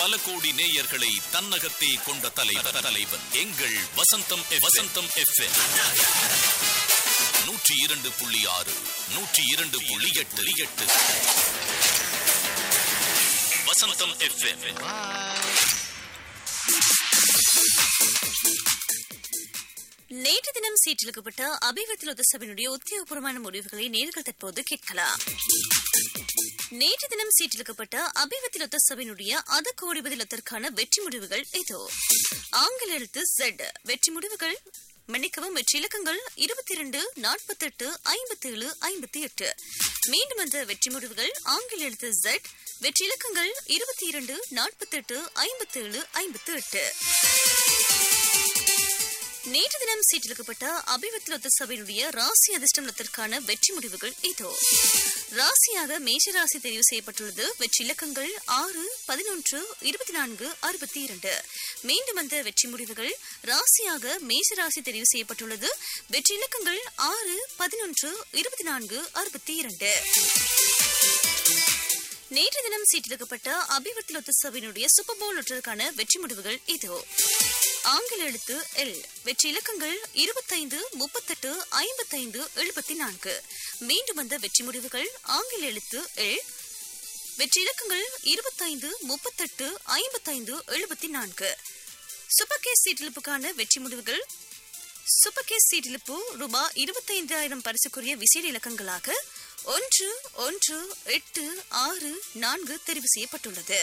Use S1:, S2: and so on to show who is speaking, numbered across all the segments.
S1: பல கோடி நேயர்களை தன்னகத்தே கொண்ட தலைவர் தலைவன் எங்கள் வசந்தம் F- வசந்தம் எஃப் நூற்றி இரண்டு புள்ளி ஆறு நூற்றி இரண்டு புள்ளி எட்டு எட்டு வசந்தம் எஃப்
S2: நேற்று தினம் சீட்டிலுக்கப்பட்ட அபிவிருத்தி சபையினுடைய உத்தியோகபூர்வமான முடிவுகளை நேர்கள் தற்போது கேட்கலாம் நேற்று தினம் சீட்டிலுக்கப்பட்ட அபிவிருத்தி சபையினுடைய அத கோடி பதிலத்திற்கான வெற்றி முடிவுகள் இதோ ஆங்கில எழுத்து Z வெற்றி முடிவுகள் மன்னிக்கவும் வெற்றி இலக்கங்கள் இருபத்தி இரண்டு நாற்பத்தி எட்டு ஐம்பத்தி ஏழு ஐம்பத்தி எட்டு மீண்டும் அந்த வெற்றி முடிவுகள் ஆங்கில எழுத்து Z வெற்றி இலக்கங்கள் இருபத்தி இரண்டு நாற்பத்தி எட்டு ஐம்பத்தி ஏழு ஐம்பத்தி எட்டு நேற்று தினம் சீட்டிலுக்கப்பட்ட அபிவிருத்தி சபையினுடைய ராசி அதிர்ஷ்டத்திற்கான வெற்றி முடிவுகள் இதோ ராசியாக மேஷ ராசி தெரிவு செய்யப்பட்டுள்ளது வெற்றி இலக்கங்கள் ஆறு பதினொன்று இருபத்தி நான்கு அறுபத்தி இரண்டு மீண்டும் அந்த வெற்றி முடிவுகள் ராசியாக மேஷ ராசி தெரிவு செய்யப்பட்டுள்ளது வெற்றி இலக்கங்கள் ஆறு பதினொன்று இருபத்தி நான்கு அறுபத்தி இரண்டு நேற்று தினம் சீட்டிலுக்கப்பட்ட அபிவிருத்தி லொத்த சபையினுடைய சூப்பர் பவுல் நொற்றலுக்கான வெற்றி முடிவுகள் இதோ ஆங்கில எழுத்து எல் வெற்றி இலக்கங்கள் இருபத்தைந்து முப்பத்தெட்டு ஐம்பத்தைந்து எழுபத்தி நான்கு மீண்டும் வந்த வெற்றி முடிவுகள் ஆங்கில எழுத்து எல் வெற்றி இலக்கங்கள் இருபத்தைந்து முப்பத்தெட்டு ஐம்பத்தைந்து எழுபத்தி நான்கு சூப்பர் கேஸ் சீட்டிலிப்புக்கான வெற்றி முடிவுகள் சூப்பர் கேஸ் சீட்டிலிப்பு ரூபாய் இருபத்தைந்தாயிரம் பரிசுக்குரிய விசேட இலக்கங்களாக ஒன்று ஒன்று எட்டு ஆறு நான்கு தெரிவு செய்யப்பட்டுள்ளது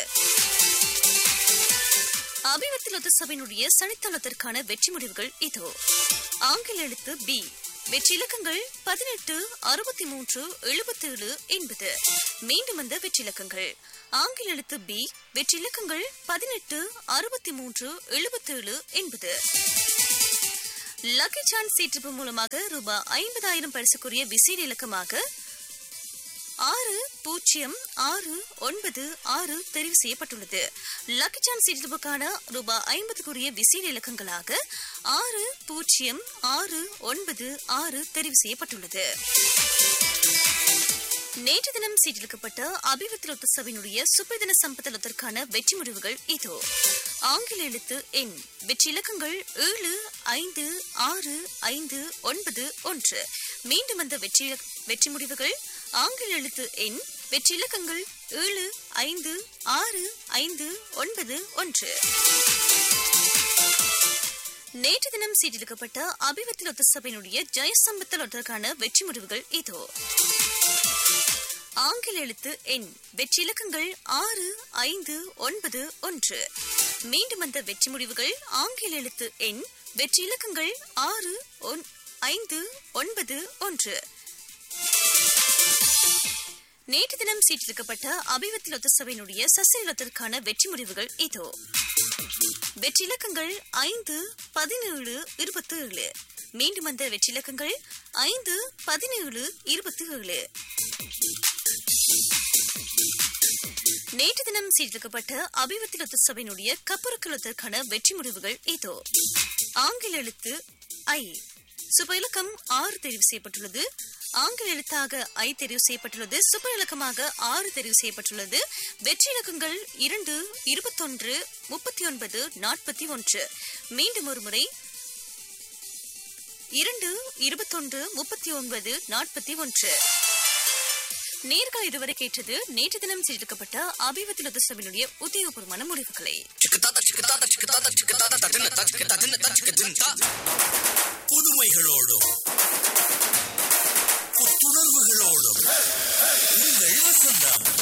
S2: அபிவிருத்தி லொத்த சபையினுடைய சனித்தளத்திற்கான வெற்றி முடிவுகள் இதோ ஆங்கில எழுத்து பி வெற்றி இலக்கங்கள் பதினெட்டு அறுபத்தி மூன்று எழுபத்தேழு எண்பது மீண்டும் வந்த வெற்றி இலக்கங்கள் ஆங்கில எழுத்து பி வெற்றி இலக்கங்கள் பதினெட்டு அறுபத்தி மூன்று எழுபத்தேழு எண்பது லக்கி சான்ஸ் சீட்டிப்பு மூலமாக ரூபாய் ஐம்பதாயிரம் பரிசுக்குரிய விசேட இலக்கமாக ஆறு பூஜ்ஜியம் ஆறு ஒன்பது ஆறு தெரிவு செய்யப்பட்டுள்ளது லக்கி சான்ஸ் சீட்டிப்புக்கான ரூபாய் ஐம்பதுக்குரிய விசேட இலக்கங்களாக ஆறு பூஜ்ஜியம் ஆறு ஒன்பது ஆறு தெரிவு செய்யப்பட்டுள்ளது நேற்று தினம் சீட்டிலுக்கப்பட்ட அபிவிருத்தி லொத்த சபையினுடைய சுப்பிரதின சம்பத்தலத்திற்கான வெற்றி முடிவுகள் இதோ ஆங்கில எழுத்து எண் வெற்றி இலக்கங்கள் ஏழு ஐந்து ஆறு ஐந்து ஒன்பது ஒன்று மீண்டும் அந்த வெற்றி இலக்- வெற்றி முடிவுகள் ஆங்கில எழுத்து எண் வெற்றி இலக்கங்கள் ஏழு ஐந்து ஆறு ஐந்து ஒன்பது ஒன்று நேற்று தினம் சீட்டிலுக்கப்பட்ட அபிவிருத்தி லொத்த சபையினுடைய ஜெயசம்பத்த லொத்தற்கான வெற்றி முடிவுகள் இதோ ஆங்கில எழுத்து எண் வெற்றி இலக்கங்கள் ஆறு ஐந்து ஒன்பது ஒன்று மீண்டும் அந்த வெற்றி முடிவுகள் ஆங்கில எழுத்து எண் வெற்றி இலக்கங்கள் ஆறு ஒன்- ஐந்து ஒன்பது ஒன்று நேற்று தினம் சீட்டிருக்கப்பட்ட அபிவிருத்தி லொத்த சபையினுடைய சசிலத்திற்கான வெற்றி முடிவுகள் இதோ வெற்றி இலக்கங்கள் ஐந்து பதினேழு இருபத்தி ஏழு மீண்டும் அந்த வெற்றி இலக்கங்கள் ஐந்து பதினேழு இருபத்தி ஏழு நேற்று தினம் சீர்திருக்கப்பட்ட அபிவிருத்தி லொத்த சபையினுடைய கப்புறக்கலத்திற்கான வெற்றி முடிவுகள் இதோ ஆங்கில எழுத்து ஐ சுப இலக்கம் ஆறு தெரிவு செய்யப்பட்டுள்ளது ஆங்கில எழுத்தாக ஐ தெரிவு செய்யப்பட்டுள்ளது சுப இலக்கமாக ஆறு தெரிவு செய்யப்பட்டுள்ளது வெற்றி இலக்கங்கள் இரண்டு இருபத்தொன்று முப்பத்தி ஒன்பது நாற்பத்தி ஒன்று மீண்டும் ஒரு முறை இரண்டு இருபத்தொன்று முப்பத்தி ஒன்பது நாற்பத்தி ஒன்று நேர்கள் இதுவரை கேட்டது நேற்று தினம் செய்திருக்கப்பட்ட அபிவிருத்தி லொத்த சபையினுடைய உத்தியோகபூர்வமான முடிவுகளை
S3: புதுமைகளோடும் புத்துணர்வுகளோடும் உங்கள் வசந்தம்